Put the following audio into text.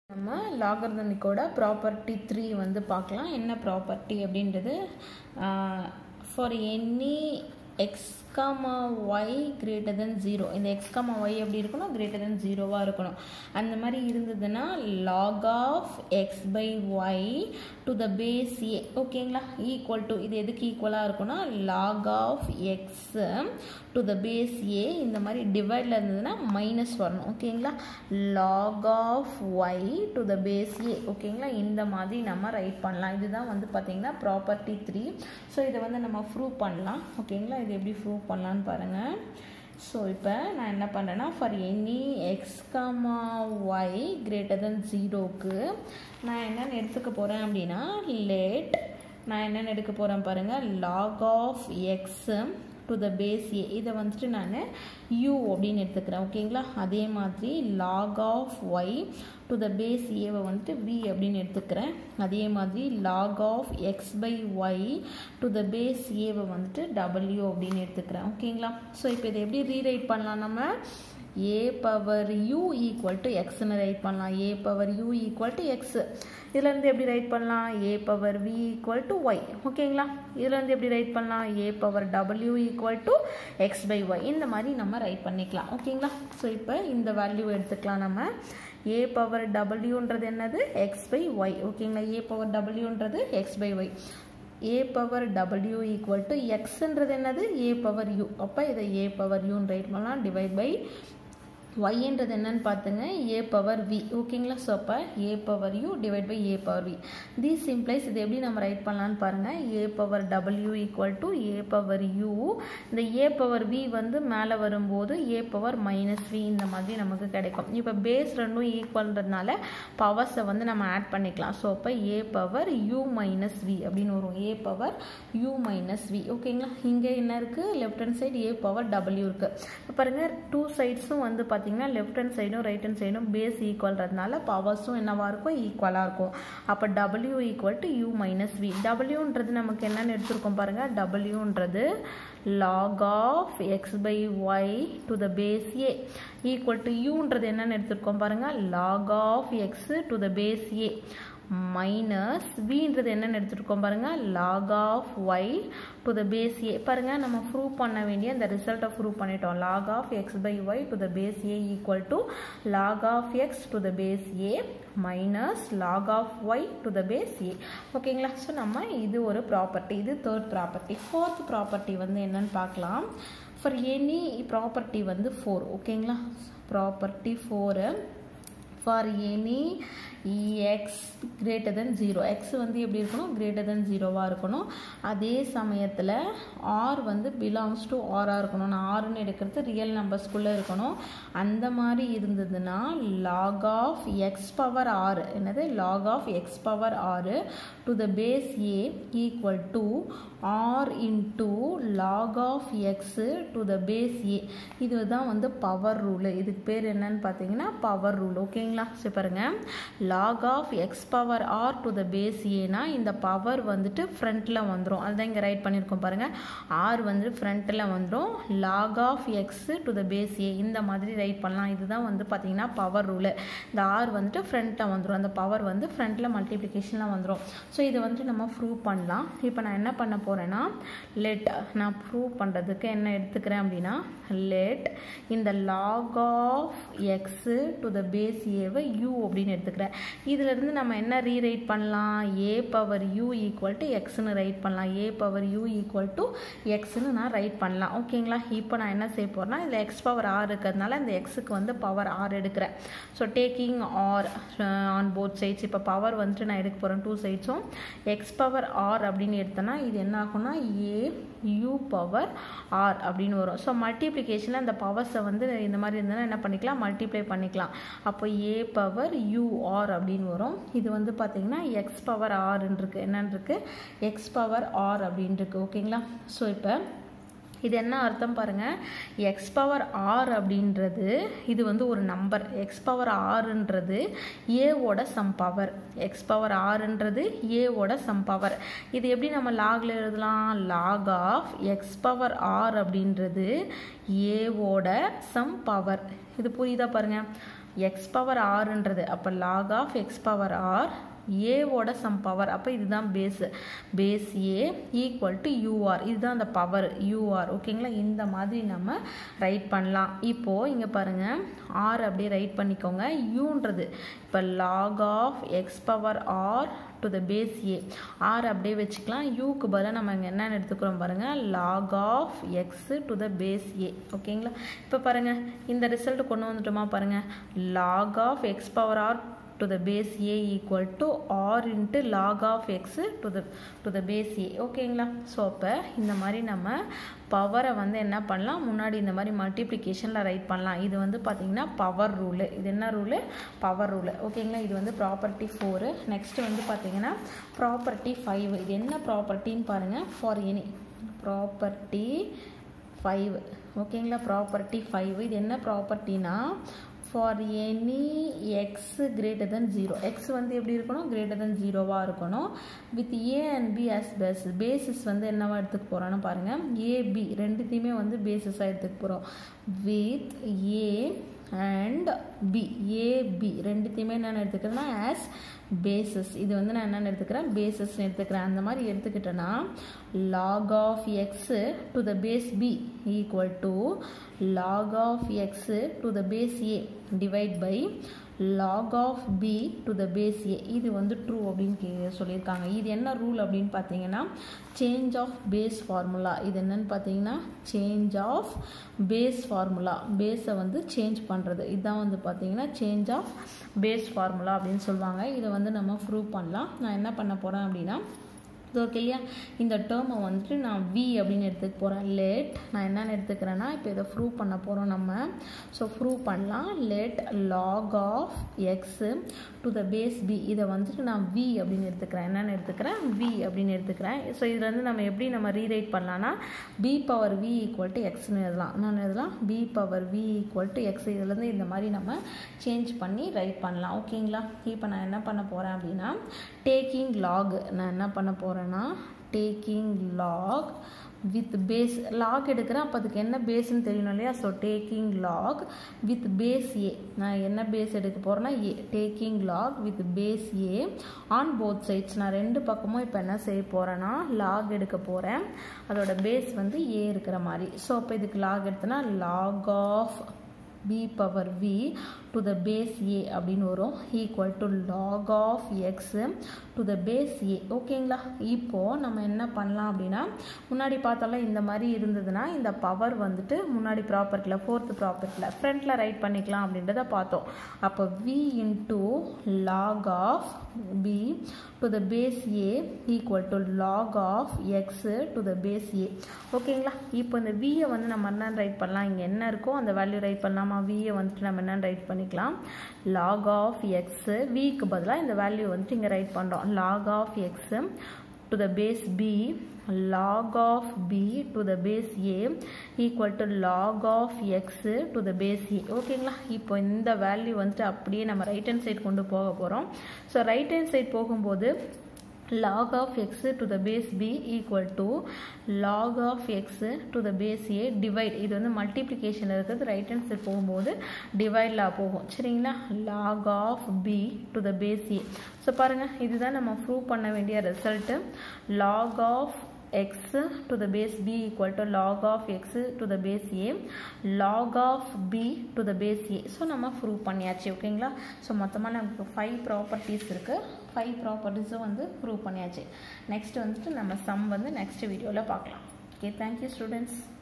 நம்ம லாகர்தமிக்கோட property three வந்து பார்க்கலாம் என்ன ப்ராப்பர்ட்டி அப்படின்றது for any x comma y greater than zero இந்த எக்ஸ் காமா ஒய் எப்படி இருக்கணும் கிரேட்டர் தென் ஜீரோவாக இருக்கணும் அந்த மாதிரி இருந்ததுன்னா log of x by y to the base a ஓகேங்களா ஈக்குவல் டு இது எதுக்கு ஈக்குவலாக இருக்கும்னா log of x to the base a இந்த மாதிரி டிவைடில் இருந்ததுன்னா மைனஸ் வரணும் ஓகேங்களா log of y to the base a ஓகேங்களா இந்த மாதிரி நம்ம ரைட் பண்ணலாம் இதுதான் வந்து பார்த்திங்கன்னா ப்ராப்பர்ட்டி த்ரீ ஸோ இதை வந்து நம்ம ப்ரூவ் பண்ணலாம் ஓகேங்களா இது எப்படி ப்ரூவ் பண்ணலான்னு பாருங்கள் ஸோ இப்போ நான் என்ன பண்ணுறேன்னா for any x comma y greater than ஜீரோக்கு நான் என்னென்னு எடுத்துக்க போகிறேன் அப்படின்னா லேட் நான் என்னென்னு எடுக்க போகிறேன் பாருங்கள் log of x to the base a இதை வந்துட்டு நான் யூ அப்படின்னு எடுத்துக்கிறேன் ஓகேங்களா அதே மாதிரி log of y to the base ஏவை வந்துட்டு வி அப்படின்னு எடுத்துக்கிறேன் அதே மாதிரி log of x by y to the base ஏவை வந்துட்டு டபிள்யூ அப்படின்னு எடுத்துக்கிறேன் ஓகேங்களா ஸோ இப்போ இதை எப்படி ரீரைட் பண்ணலாம் நம்ம a power u equal to எக்ஸ்னு ரைட் பண்ணலாம் a power u equal to x இதுலேருந்து எப்படி ரைட் பண்ணலாம் a power v equal to y ஓகேங்களா இதுலேருந்து எப்படி ரைட் பண்ணலாம் ஏ பவர் டபிள்யூ equal to x by y இந்த மாதிரி நம்ம ரைட் பண்ணிக்கலாம் ஓகேங்களா ஸோ இப்போ இந்த வேல்யூ எடுத்துக்கலாம் நம்ம ஏ பவர் டபிள்யூன்றது என்னது எக்ஸ் பை ஒய் ஓகேங்களா ஏ பவர் டபிள்யூன்றது x by y a power டபிள்யூ ஈக்குவல் டு எக்ஸ்ன்றது என்னது ஏ பவர் யூ அப்போ இதை ஏ பவர் யூன்னு ரைட் பண்ணலாம் டிவைட் பை ஒய்ன்றது என்னன்னு பார்த்துங்க ஏ பவர் வி ஓகேங்களா ஸோ அப்போ a power u divide by a power v the simplifies இது எப்படி நம்ம ரைட் பண்ணலான்னு பாருங்கள் ஏ பவர் டபிள்யூ equal to a power u இந்த ஏ பவர் வி வந்து மேலே வரும்போது ஏ பவர் மைனஸ் வி இந்த மாதிரி நமக்கு கிடைக்கும் இப்போ பேஸ் ரெண்டும் ஈக்குவல்ன்றதுனால பவர்ஸை வந்து நம்ம ஆட் பண்ணிக்கலாம் ஸோ அப்போ a power u minus v அப்படின்னு வரும் a power u minus v ஓகேங்களா இங்கே என்ன இருக்குது left hand side a power டபிள்யூ இருக்குது பாருங்கள் டூ சைட்ஸும் வந்து பார்த்தீங்கன்னா லெஃப்ட் ஹேண்ட் சைடும் ரைட் ஹேண்ட் சைடும் பேஸ் ஈக்குவல்றதுனால பவர்ஸும் என்னவாக இருக்கும் ஈக்குவலாக இருக்கும் அப்போ டபிள்யூ equal to u minus v டபிள்யூன்றது நமக்கு என்னென்னு எடுத்துருக்கோம் பாருங்கள் டபிள்யூன்றது log of x by y to the base a equal to uன்றது என்னன்னு எடுத்துருக்கோம் பாருங்கள் log of x to the base a minus வின்றது என்னென்னு எடுத்துருக்கோம் பாருங்கள் log of y to the base a பாருங்கள் நம்ம ப்ரூவ் பண்ண வேண்டிய இந்த ரிசல்ட்டை ப்ரூவ் பண்ணிட்டோம் log of x by y to the base a equal to log of x to the base a minus log of y to the base a ஓகேங்களா so நம்ம இது ஒரு ப்ராப்பர்ட்டி இது தேர்ட் ப்ராப்பர்ட்டி ஃபோர்த் ப்ராப்பர்ட்டி வந்து என்னன்னு பார்க்கலாம் for any property வந்து four ஓகேங்களா property four for any x greater than zero x வந்து எப்படி இருக்கணும் கிரேட்டர் தென் ஜீரோவாக இருக்கணும் அதே சமயத்தில் ஆர் வந்து பிலாங்ஸ் டு ஆராக இருக்கணும் நான் ஆறுன்னு எடுக்கிறது ரியல் நம்பர்ஸ்குள்ளே இருக்கணும் அந்த மாதிரி இருந்ததுன்னா log of x power r என்னது log of x power r to the base a equal to r into log of x to the base a இதுதான் வந்து பவர் ரூலு இதுக்கு பேர் என்னன்னு பார்த்தீங்கன்னா பவர் ரூல் ஓகேங்களா சரி பாருங்கள் log of x power r to the base ஏனா இந்த பவர் வந்துட்டு ஃப்ரண்ட்டில் வந்துடும் அதுதான் இங்கே ரைட் பண்ணியிருக்கோம் பாருங்கள் ஆர் வந்து ஃப்ரண்ட்டில் வந்துடும் log of x to the base a இந்த மாதிரி ரைட் பண்ணலாம் இதுதான் வந்து பார்த்தீங்கன்னா பவர் ரூலு இந்த ஆர் வந்துட்டு ஃப்ரண்ட்டில் வந்துடும் அந்த பவர் வந்து ஃப்ரண்ட்டில் மல்டிப்ளிகேஷனில் வந்துடும் ஸோ இதை வந்துட்டு நம்ம ப்ரூவ் பண்ணலாம் இப்போ நான் என்ன பண்ண போகிறேன்னா லெட் நான் ப்ரூவ் பண்ணுறதுக்கு என்ன எடுத்துக்கிறேன் அப்படின்னா லெட் இந்த log of x to the base ஏவை யூ அப்படின்னு எடுத்துக்கிறேன் இதிலிருந்து நம்ம என்ன ரீரைட் பண்ணலாம் a power u equal to எக்ஸ்னு ரைட் பண்ணலாம் a power u equal to எக்ஸ்னு நான் ரைட் பண்ணலாம் ஓகேங்களா இப்போ நான் என்ன செய்ய போகிறேன்னா இதில் எக்ஸ் பவர் ஆர் இருக்கிறதுனால இந்த எக்ஸுக்கு வந்து பவர் ஆர் எடுக்கிறேன் so taking r on both sides இப்போ பவர் வந்துட்டு நான் எடுக்க போகிறேன் டூ சைட்ஸும் எக்ஸ் பவர் ஆர் அப்படின்னு எடுத்தேன்னா இது என்ன ஆகும்னா ஏ யூ பவர் ஆர் அப்படின்னு வரும் ஸோ மல்டிப்ளிகேஷனில் அந்த பவர்ஸை வந்து இந்த மாதிரி இருந்ததுன்னா என்ன பண்ணிக்கலாம் மல்டிப்ளை பண்ணிக்கலாம் அப்போ ஏ பவர் யூ ஆர் அப்படின்னு வரும் இது வந்து பார்த்தீங்கன்னா எக்ஸ் பவர் ஆர்ன்னு இருக்குது என்னன்னு இருக்குது எக்ஸ் பவர் ஆர் அப்படின்னு இருக்குது ஓகேங்களா ஸோ இப்போ இது என்ன அர்த்தம் பாருங்கள் எக்ஸ் பவர் ஆர் அப்படின்றது இது வந்து ஒரு நம்பர் எக்ஸ் பவர் ஆறுன்றது ஏவோட சம் பவர் எக்ஸ் பவர் ஆறுன்றது ஏவோட சம் பவர் இது எப்படி நம்ம லாகில் எழுதலாம் log of x power r அப்படின்றது ஏவோட சம் பவர் இது புரியுதா பாருங்கள் எக்ஸ் பவர் ஆறுன்றது அப்போ log of x power r ஏவோட சம் பவர் அப்போ இதுதான் base base a equal to u r இதுதான் அந்த பவர் யூஆர் ஓகேங்களா இந்த மாதிரி நம்ம ரைட் பண்ணலாம் இப்போது இங்கே பாருங்கள் ஆர் அப்படியே ரைட் பண்ணிக்கோங்க யூன்றது இப்போ log of x power r to the base a r அப்படியே வச்சுக்கலாம் யூக்கு பதிலாக நம்ம இங்கே என்னென்னு எடுத்துக்கிறோம் பாருங்கள் log of x to the base a ஓகேங்களா இப்போ பாருங்கள் இந்த ரிசல்ட் கொண்டு வந்துட்டோமா பாருங்கள் log of x power r to the base a equal to r into log of x to the to the base a ஓகேங்களா ஸோ அப்போ இந்த மாதிரி நம்ம பவரை வந்து என்ன பண்ணலாம் முன்னாடி இந்த மாதிரி மல்டிப்ளிகேஷனில் ரைட் பண்ணலாம் இது வந்து பார்த்திங்கன்னா பவர் ரூலு இது என்ன ரூலு பவர் ரூலு ஓகேங்களா இது வந்து ப்ராப்பர்ட்டி ஃபோரு நெக்ஸ்ட்டு வந்து பார்த்திங்கன்னா ப்ராப்பர்ட்டி ஃபைவ் இது என்ன ப்ராப்பர்ட்டின்னு பாருங்கள் ஃபார் எனி ப்ராப்பர்ட்டி ஃபைவ் ஓகேங்களா ப்ராப்பர்ட்டி ஃபைவ் இது என்ன ப்ராப்பர்ட்டினா for any x greater than zero x வந்து எப்படி இருக்கணும் கிரேட்டர் தென் ஜீரோவாக இருக்கணும் with a and b as base basis வந்து என்னவா எடுத்துக்க போகிறோன்னு பாருங்கள் ஏபி ரெண்டுத்தையுமே வந்து பேசிஸாக எடுத்துக்க போகிறோம் with a and b a b ரெண்டுத்தையுமே என்னென்னு எடுத்துக்கிறேன்னா ஆஸ் பேசஸ் இது வந்து நான் என்னென்னு எடுத்துக்கிறேன் பேசஸ்ன்னு எடுத்துக்கிறேன் அந்த மாதிரி எடுத்துக்கிட்டேன்னா log of x to the base b equal to log of x to the base a divide by log of b to the base a இது வந்து true அப்படின்னு கே சொல்லியிருக்காங்க இது என்ன ரூல் அப்படின்னு பார்த்தீங்கன்னா சேஞ்ச் ஆஃப் பேஸ் ஃபார்முலா இது என்னன்னு பார்த்தீங்கன்னா சேஞ்ச் ஆஃப் பேஸ் ஃபார்முலா பேஸை வந்து சேஞ்ச் பண்ணுறது இதுதான் வந்து பார்த்தீங்கன்னா சேஞ்ச் ஆஃப் பேஸ் ஃபார்முலா அப்படின்னு சொல்லுவாங்க இதை வந்து நம்ம ப்ரூவ் பண்ணலாம் நான் என்ன பண்ண போகிறேன் அப்படின்னா இது ஓகே இல்லையா இந்த டேர்மை வந்துட்டு நான் வி அப்படின்னு எடுத்துக்க போகிறேன் லேட் நான் என்னென்னு எடுத்துக்கிறேன்னா இப்போ இதை ப்ரூவ் பண்ண போகிறோம் நம்ம ஸோ ப்ரூவ் பண்ணலாம் let log of x to the base b இதை வந்துட்டு நான் வி அப்படின்னு எடுத்துக்கிறேன் என்னென்னு எடுத்துக்கிறேன் வி அப்படின்னு எடுத்துக்கிறேன் ஸோ இதில் வந்து நம்ம எப்படி நம்ம ரீரைட் பண்ணலாம்னா b power v equal to எக்ஸ்னு எழுதலாம் நான் எழுதலாம் b power v equal to x இதுலேருந்து இந்த மாதிரி நம்ம சேஞ்ச் பண்ணி ரைட் பண்ணலாம் ஓகேங்களா இப்போ நான் என்ன பண்ண போகிறேன் அப்படின்னா டேக்கிங் லாக் நான் என்ன பண்ண போகிறேன் போகிறேன்னா taking log with base log எடுக்கிறேன் அப்போ அதுக்கு என்ன பேஸ்ன்னு தெரியணும் இல்லையா so taking log with base a நான் என்ன பேஸ் எடுக்க போகிறேன்னா a taking log with base a on both sides நான் ரெண்டு பக்கமும் இப்போ என்ன செய்ய போகிறேன்னா லாக் எடுக்க போகிறேன் அதோட பேஸ் வந்து ஏ இருக்கிற மாதிரி ஸோ அப்போ இதுக்கு லாக் எடுத்தேன்னா log of b power v to the base a அப்படின்னு வரும் equal to log of x to the base a ஓகேங்களா இப்போது நம்ம என்ன பண்ணலாம் அப்படின்னா முன்னாடி பார்த்தாலும் இந்த மாதிரி இருந்ததுன்னா இந்த பவர் வந்துட்டு முன்னாடி ப்ராப்பர்ட்டியில் ஃபோர்த்து ப்ராப்பர்ட்டியில் ஃப்ரண்ட்டில் ரைட் பண்ணிக்கலாம் அப்படின்றத பார்த்தோம் அப்போ v into log of b to the base a equal to log of x to the base a ஓகேங்களா இப்போ இந்த வியை வந்து நம்ம என்ன ரைட் பண்ணலாம் இங்கே என்ன இருக்கோ அந்த வேல்யூ ரைட் பண்ணலாமா வியை வந்துட்டு நம்ம என்ன ரைட் பண்ணிக்கலாம் லாக் ஆஃப் எக்ஸு விக்கு பதிலாக இந்த வேல்யூ வந்துட்டு இங்கே ரைட் பண்ணுறோம் log of x to the base b log of b to the base a equal to log of x to the base a ஓகேங்களா இப்போ இந்த வேல்யூ வந்துட்டு அப்படியே நம்ம ரைட் ஹேண்ட் சைடு கொண்டு போக போகிறோம் ஸோ ரைட் ஹேண்ட் சைடு போகும்போது log of x to the base b equal to log of x to the base a divide இது வந்து மல்டிப்ளிகேஷன் இருக்கிறது ரைட் ஹேண்ட் சைட் போகும்போது டிவைடில் போகும் சரிங்களா log of b to the base a so பாருங்கள் இதுதான் நம்ம ப்ரூவ் பண்ண வேண்டிய result log of x to the base b equal to log of x to the base a log of b to the base a so நம்ம prove பண்ணியாச்சு ஓகேங்களா so மொத்தமாக நமக்கு ஃபைவ் ப்ராப்பர்ட்டிஸ் இருக்குது ஃபைவ் ப்ராப்பர்ட்டிஸும் வந்து ப்ரூவ் பண்ணியாச்சு next வந்துட்டு நம்ம சம் வந்து நெக்ஸ்ட் வீடியோவில் பார்க்கலாம் ஓகே தேங்க்யூ ஸ்டூடெண்ட்ஸ்